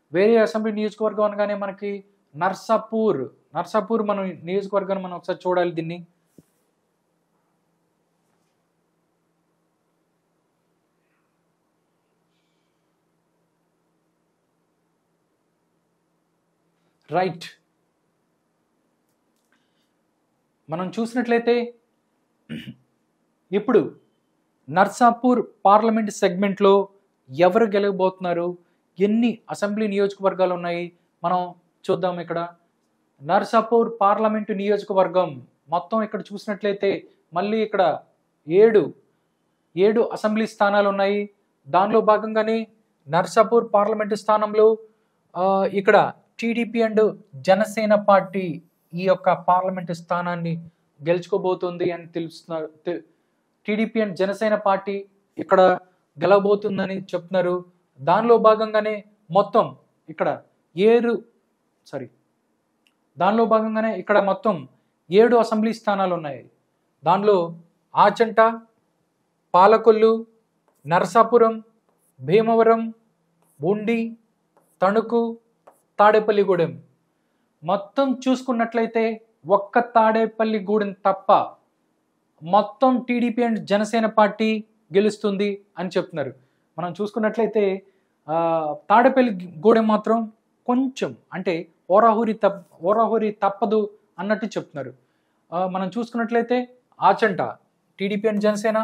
వేరే అసెంబ్లీ నియోజకవర్గం అనగానే మనకి నర్సాపూర్ నర్సాపూర్ మనం నియోజకవర్గాన్ని మనం ఒకసారి చూడాలి దీన్ని రైట్ మనం చూసినట్లయితే ఇప్పుడు నర్సాపూర్ పార్లమెంట్ సెగ్మెంట్లో ఎవరు గెలవబోతున్నారు ఎన్ని అసెంబ్లీ నియోజకవర్గాలు ఉన్నాయి మనం చూద్దాం ఇక్కడ నర్సాపూర్ పార్లమెంటు నియోజకవర్గం మొత్తం ఇక్కడ చూసినట్లయితే మళ్ళీ ఇక్కడ ఏడు ఏడు అసెంబ్లీ స్థానాలు ఉన్నాయి దానిలో భాగంగానే నర్సాపూర్ పార్లమెంటు స్థానంలో ఆ, ఇక్కడ టీడీపీ అండ్ జనసేన పార్టీ ఈ యొక్క పార్లమెంటు స్థానాన్ని గెలుచుకోబోతుంది అని తెలుస్తున్నారు తె- టీడీపీ అండ్ జనసేన పార్టీ ఇక్కడ గెలవబోతుందని చెప్తున్నారు దానిలో భాగంగానే మొత్తం ఇక్కడ ఏడు సారీ దానిలో భాగంగానే ఇక్కడ మొత్తం ఏడు అసెంబ్లీ స్థానాలు ఉన్నాయి దానిలో ఆచంట పాలకొల్లు నరసాపురం భీమవరం ఉండి తణుకు తాడేపల్లిగూడెం మొత్తం చూసుకున్నట్లయితే ఒక్క తాడేపల్లిగూడెం తప్ప మొత్తం టీడీపీ అండ్ జనసేన పార్టీ గెలుస్తుంది అని చెప్తున్నారు మనం చూసుకున్నట్లయితే ఆ, తాడేపల్లి గూడెం మాత్రం కొంచెం అంటే ఓరాహూరి తప్ ఓరాహూరి తప్పదు అన్నట్టు చెప్తున్నారు ఆ, మనం చూసుకున్నట్లయితే ఆచంట టీడీపీ అండ్ జనసేన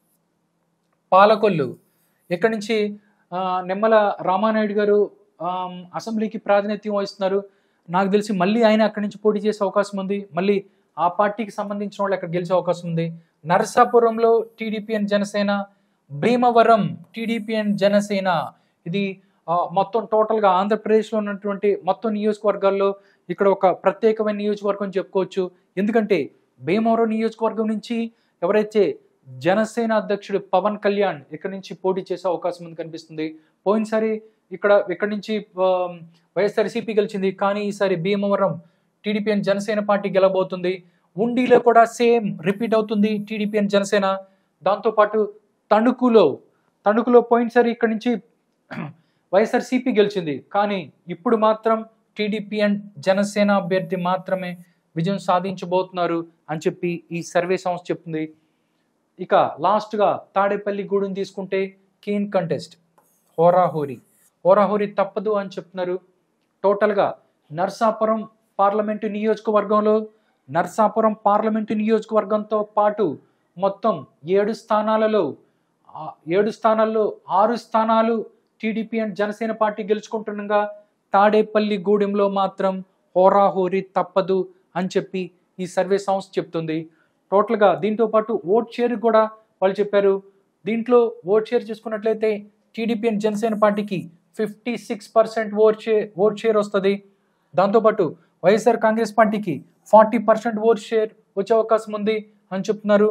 పాలకొల్లు ఇక్కడి నుంచి ఆ, నిమ్మల రామానాయుడు గారు ఆమ్, అసెంబ్లీకి ప్రాతినిధ్యం వహిస్తున్నారు నాకు తెలిసి మళ్ళీ ఆయన అక్కడి నుంచి పోటీ చేసే అవకాశం ఉంది మళ్ళీ ఆ పార్టీకి సంబంధించిన వాళ్ళు అక్కడ గెలిచే అవకాశం ఉంది నరసాపురంలో TDP and Janasena Bhimavaram TDP and Janasena ఇది ఆ, మొత్తం టోటల్గా ఆంధ్రప్రదేశ్లో ఉన్నటువంటి మొత్తం నియోజకవర్గాల్లో ఇక్కడ ఒక ప్రత్యేకమైన నియోజకవర్గం చెప్పుకోవచ్చు ఎందుకంటే భీమవరం నియోజకవర్గం నుంచి ఎవరైతే జనసేన అధ్యక్షుడు పవన్ కళ్యాణ్ ఇక్కడ నుంచి పోటీ చేసే అవకాశం ఉంది కనిపిస్తుంది పోయినసారి ఇక్కడ ఇక్కడ నుంచి ఆ, వైఎస్ఆర్సీపీ గెలిచింది కానీ ఈసారి Bhimavaram TDP and Janasena party గెలబోతుంది ఉండిలో కూడా సేమ్ రిపీట్ అవుతుంది టీడీపీ అండ్ జనసేన దాంతోపాటు తణుకులో తణుకులో పోయినసారి ఇక్కడ నుంచి వైఎస్ఆర్సీపీ గెలిచింది కానీ ఇప్పుడు మాత్రం టీడీపీ అండ్ జనసేన అభ్యర్థి మాత్రమే విజయం సాధించబోతున్నారు అని చెప్పి ఈ సర్వే సంస్థ చెప్తుంది ఇక లాస్ట్గా తాడేపల్లి గూడెం తీసుకుంటే కీన్ కంటెస్ట్ హోరాహోరీ హోరాహోరీ తప్పదు అని చెప్తున్నారు టోటల్గా నర్సాపురం పార్లమెంటు నియోజకవర్గంలో నర్సాపురం పార్లమెంటు నియోజకవర్గంతో పాటు మొత్తం ఏడు స్థానాలలో ఆ, ఏడు స్థానాల్లో ఆరు స్థానాలు టీడీపీ అండ్ జనసేన పార్టీ గెలుచుకుంటుండగా తాడేపల్లి గూడెంలో మాత్రం హోరాహోరీ తప్పదు అని చెప్పి ఈ సర్వే సంస్థ చెప్తుంది టోటల్గా దీంతో పాటు ఓట్ షేర్ కూడా వాళ్ళు చెప్పారు దీంట్లో ఓట్ షేర్ చూసుకున్నట్లయితే టీడీపీ అండ్ జనసేన పార్టీకి fifty six percent vote share vote share వస్తుంది దాంతోపాటు వైఎస్ఆర్ కాంగ్రెస్ పార్టీకి ఫార్టీ పర్సెంట్ ఓట్ షేర్ వచ్చే అవకాశం ఉంది అని చెప్తున్నారు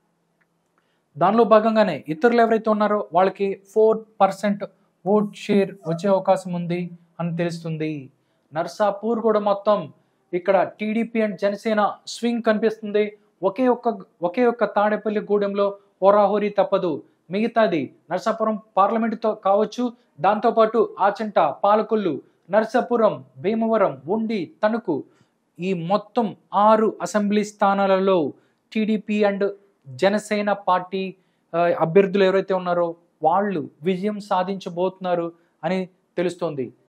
దానిలో భాగంగానే ఇతరులు ఎవరైతే ఉన్నారో వాళ్ళకి ఫోర్ పర్సెంట్ ఓట్ షేర్ వచ్చే అవకాశం ఉంది అని తెలుస్తుంది నర్సాపూర్ కూడా మొత్తం ఇక్కడ టీడీపీ అండ్ జనసేన స్వింగ్ కనిపిస్తుంది ఒకే ఒక్క ఒకే ఒక్క తాడేపల్లి గూడెంలో హోరాహోరీ తప్పదు మిగతాది నర్సాపురం పార్లమెంటుతో కావచ్చు దాంతోపాటు ఆచంట పాలకొల్లు నర్సాపురం భీమవరం ఉండి తణుకు ఈ మొత్తం ఆరు అసెంబ్లీ స్థానాలలో టీడీపీ అండ్ జనసేన పార్టీ ఆ, అభ్యర్థులు ఎవరైతే ఉన్నారో వాళ్ళు విజయం సాధించబోతున్నారు అని తెలుస్తోంది